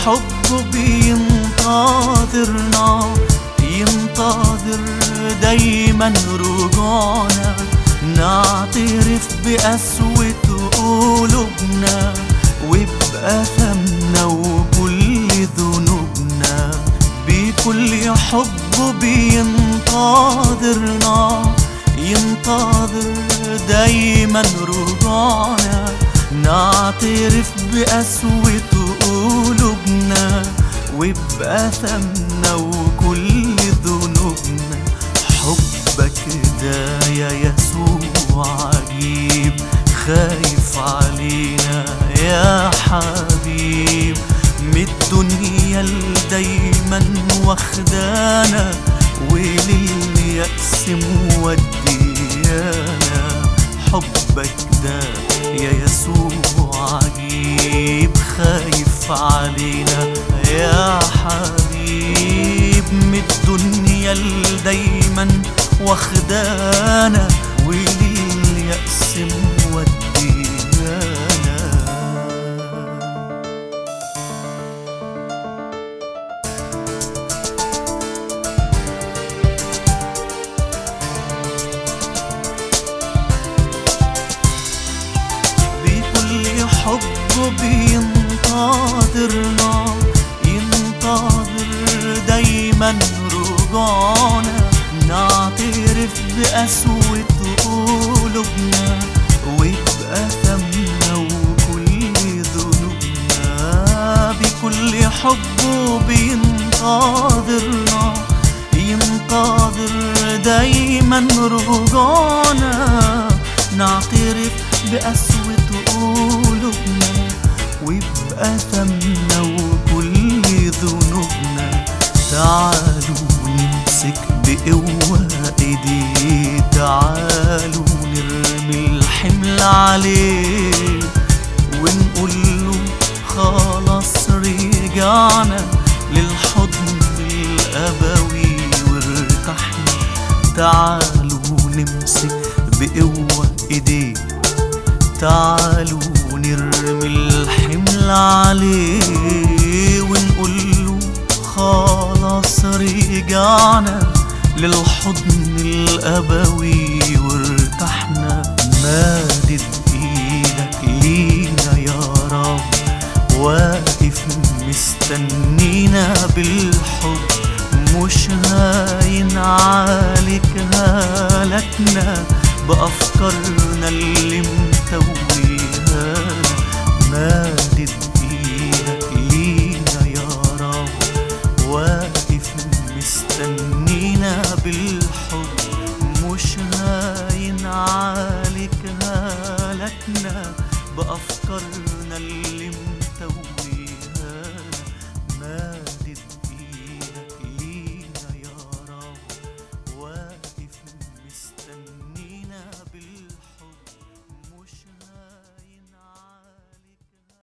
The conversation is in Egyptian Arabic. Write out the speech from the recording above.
حب بينتظرنا ينتظر دايما رجوعنا نعترف بقسوة قلوبنا وبأثمنا وكل ذنوبنا بكل حب بينتظرنا ينتظر دايما رجوعنا نعترف بقسوة قلوبنا وبأثمنا وكل ذنوبنا حبك ده يا يسوع عجيب خايف علينا يا حبيب من الدنيا اللي دايما واخدانا ولليأس موديانا حبك ده يا يسوع عجيب خايف علينا يا حبيب من الدنيا اللي دايما واخدانا ولليأس موديانا بكل حب بينتظرنا ينتظر دايما رجوعنا نعترف بقسوة قلوبنا وبأثمنا وكل ذنوبنا بكل حب بينتظرنا ينتظر دايما رجوعنا نعترف بقسوة قلوبنا وبأثمنا وكل ذنوبنا تعالوا نمسك بقوة ايديه تعالوا نرمي الحمل عليه ونقول له خلاص رجعنا للحضن الأبوي وارتحنا تعالوا نمسك بقوة ايديه تعالوا نرمي الحمل عليه ونقول له خلاص رجعنا للحضن الأبوي وارتحنا مادد ايدك لينا يا رب واقف مستنينا بالحب مش هاين عليك هلكنا بأفكارنا اللي متوهانا مادد ايدك لينا يا رب واقف مستنينا بالحب مش هاين عليك هلكنا بأفكارنا اللي متوهانا